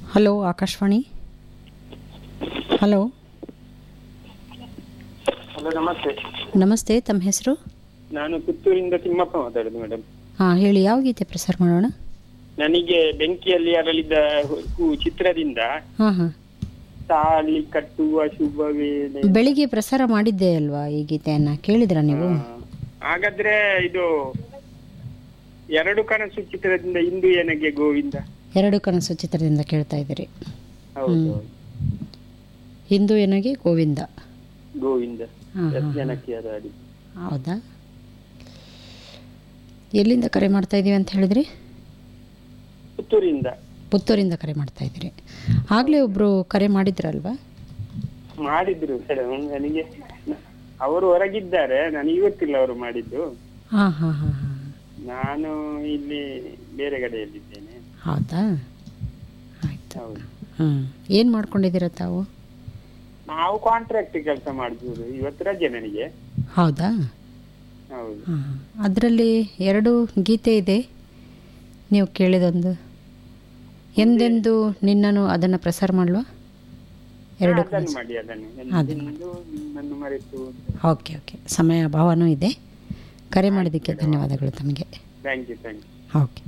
hello Akashvani hello hello ನಮಸ್ತೆ ನಮಸ್ತೆ ತಮ್ಮ ಹೆಸರು ನಾನು ಪುತ್ತೂರಿಂದ ತಿಮ್ಮಪ್ಪ ಮಾತಾಡುದು ಮೇಡಮ್ ಹಾಂ ಹೇಳಿ ಯಾವ ಗೀತೆ ಪ್ರಸಾರ ಮಾಡೋಣ ನನಗೆ ಬೆಂಕಿಯಲ್ಲಿ ಅರಳಿದ ಹೂ ಚಿತ್ರದಿಂದ ಹಾಂ ಹಾಂ ತಾಳಿ ಕಟ್ಟುವ ಶುಭ ವೇಳೆ ಬೆಳಿಗ್ಗೆ ಪ್ರಸಾರ ಮಾಡಿದ್ದೆ ಅಲ್ವಾ ಈ ಗೀತೆಯನ್ನು ಕೇಳಿದ್ರಾ ನೀವು ಆ, ಹಾಗಾದ್ರೆ ಇದು ಎರಡು ಕನಸು ಚಿತ್ರದಿಂದ ಇಂದು ನನಗೆ ಗೋವಿಂದ ಎರಡು ಕನಸು ಚಿತ್ರದಿಂದ ಕೇಳ್ತಾ ಇದ್ದೀರಿ ಹೌದು ಹಿಂದೂ ಏನಾಗಿ ಗೋವಿಂದ ಗೋವಿಂದ ಹಾಂ ಹಾಂ ಜನಕ್ಕೆ ಅದು ಹಾಡಿ ಹೌದಾ ಎಲ್ಲಿಂದ ಕರೆ ಮಾಡ್ತಾ ಇದ್ದೀವಿ ಅಂತ ಹೇಳಿದ್ರಿ ಪುತ್ತೂರಿಂದ ಪುತ್ತೂರಿಂದ ಕರೆ ಮಾಡ್ತಾ ಇದ್ದೀರಿ ಆಗಲೇ ಒಬ್ಬರು ಕರೆ ಮಾಡಿದ್ರಲ್ವಾ ಮಾಡಿದ್ರು ಮೇಡಮ್ ನನಗೆ ಅವರು ಹೊರಗಿದ್ದಾರೆ ನನಗೆ ಗೊತ್ತಿಲ್ಲ ಅವರು ಮಾಡಿದ್ದು ಹಾಂ ಹಾಂ ಹಾಂ ಹಾಂ ನಾನು ಇಲ್ಲಿ ಬೇರೆ ಕಡೆಯಲ್ಲಿದ್ದೇನೆ ಹೌದಾ ಆಯಿತು ಹೌದು ಹ್ಞೂ ಏನು ಮಾಡ್ಕೊಂಡಿದ್ದೀರ ತಾವು ನಾವು ಕಾಂಟ್ರಾಕ್ಟ್ ಕೆಲಸ ಮಾಡಿದ್ರು ಇವತ್ತು ರಜೆ ನನಗೆ ಹೌದಾ ಹೌದು ಹಾಂ ಅದರಲ್ಲಿ ಎರಡು ಗೀತೆ ಇದೆ ನೀವು ಕೇಳಿದೊಂದು ಎಂದೆಂದು ನಿನ್ನನ್ನು ಅದನ್ನು ಪ್ರಸಾರ ಮಾಡುವ ಎರಡು ಅದನ್ನು ಮಾಡಿ ಅದನ್ನು ಎಂದೆಂದೂ ನಿನ್ನನ್ನು ಮರೆತು ಓಕೆ ಓಕೆ ಸಮಯ ಅಭಾವನೂ ಇದೆ ಕರೆ ಮಾಡಿದ್ದಕ್ಕೆ ಧನ್ಯವಾದಗಳು ತಮಗೆ thank you thank you okay